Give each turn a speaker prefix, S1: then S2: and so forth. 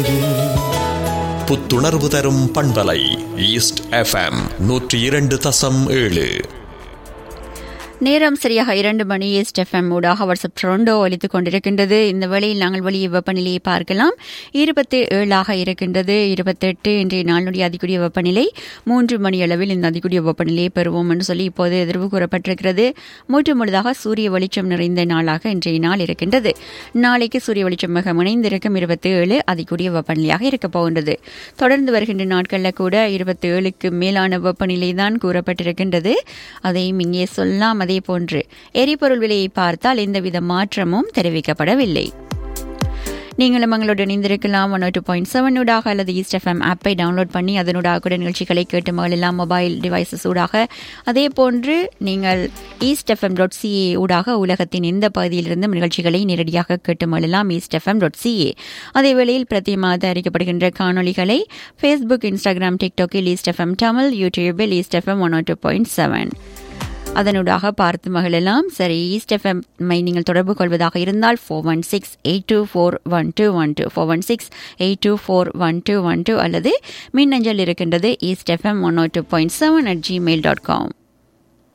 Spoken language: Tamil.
S1: புத்துணர்வு தரும் பண்பலை ஈஸ்ட் எஃப்எம் நூற்றி இரண்டு தசம் ஏழு
S2: நேரம் சரியாக இரண்டு மணி ஈஸ்ட் எஃப்எம் ஊடாக வாட்ஸ்அப் ட்ரோண்டோ ஒலித்துக் கொண்டிருக்கின்றது இந்த வேளையில் நாங்கள் வெளியே வெப்பநிலையை பார்க்கலாம் இருபத்தி ஏழாக இருக்கின்றது இருபத்தெட்டு இன்றைய நாளுடைய அதிகூடிய வெப்பநிலை மூன்று மணி அளவில் இந்த அதிகூடிய வெப்பநிலையை பெறுவோம் என்று சொல்லி இப்போது எதிர்வு கூறப்பட்டிருக்கிறது மூன்று முழுதாக சூரிய வெளிச்சம் நிறைந்த நாளாக இன்றைய நாள் இருக்கின்றது நாளைக்கு சூரிய வெளிச்சம் மிக இணைந்திருக்கும் இருபத்தி ஏழு அதிகூடிய வெப்பநிலையாக இருக்கப் போகின்றது தொடர்ந்து வருகின்ற நாட்களில் கூட இருபத்தி ஏழுக்கு மேலான வெப்பநிலை தான் கூறப்பட்டிருக்கின்றது அதையும் இங்கே சொல்லலாம் அதே போன்று எரிபொருள் விலையை பார்த்தால் எந்தவித மாற்றமும் தெரிவிக்கப்படவில்லை நீங்களும் எங்களோடு இணைந்திருக்கலாம் ஒன் டூ பாயிண்ட் செவன் ஊடாக அல்லது ஈஸ்ட் எஃப்எம் ஆப்பை டவுன்லோட் பண்ணி அதனூடாக கூட நிகழ்ச்சிகளை கேட்டு மகளெல்லாம் மொபைல் டிவைசஸ் ஊடாக அதே போன்று நீங்கள் ஈஸ்ட் எஃப்எம் டாட் சிஏ ஊடாக உலகத்தின் எந்த பகுதியிலிருந்தும் நிகழ்ச்சிகளை நேரடியாக கேட்டு மகளெல்லாம் ஈஸ்ட் எஃப்எம் டாட் சிஏ அதே வேளையில் பிரத்தியமாக தயாரிக்கப்படுகின்ற காணொலிகளை ஃபேஸ்புக் இன்ஸ்டாகிராம் டிக்டாக்கில் ஈஸ்ட் எஃப்எம் தமிழ் யூடியூபில் East FM one two point seven அதனூடாக பார்த்து மகளெல்லாம் சரி ஈஸ்ட் எஃப்எம்மை நீங்கள் தொடர்பு கொள்வதாக இருந்தால் four one six eight two four one two one two four one six eight two four one two one two அல்லது மின்னஞ்சல் இருக்கின்றது East FM one two point seven at Gmail dot com